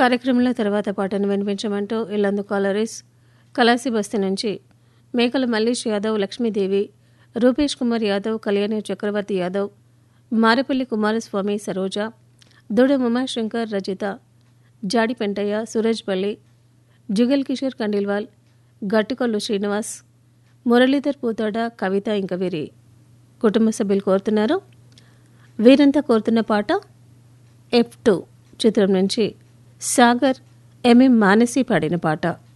కార్యక్రమంలో తర్వాత పాటను వినిపించమంటూ ఇల్లందు కాలరీస్ కలాసి బస్తీ నుంచి మేకల మల్లేష్ యాదవ్ లక్ష్మీదేవి రూపేష్ కుమార్ యాదవ్ కళ్యాణి చక్రవర్తి యాదవ్ మారపల్లి కుమారస్వామి సరోజ దూడ ఉమాశంకర్ రజిత జాడి పెంటయ్య సూరజ్పల్లి జుగల్ కిషోర్ కండిల్వాల్ గట్టుకొల్లు శ్రీనివాస్ మురళీధర్ పూతోడ కవిత ఇంక వీరి కుటుంబ సభ్యులు కోరుతున్నారు వీరంతా కోరుతున్న పాట ఎఫ్ టూ చిత్రం నుంచి సాగర్ ఎంఎం మానసి పాడిన పాట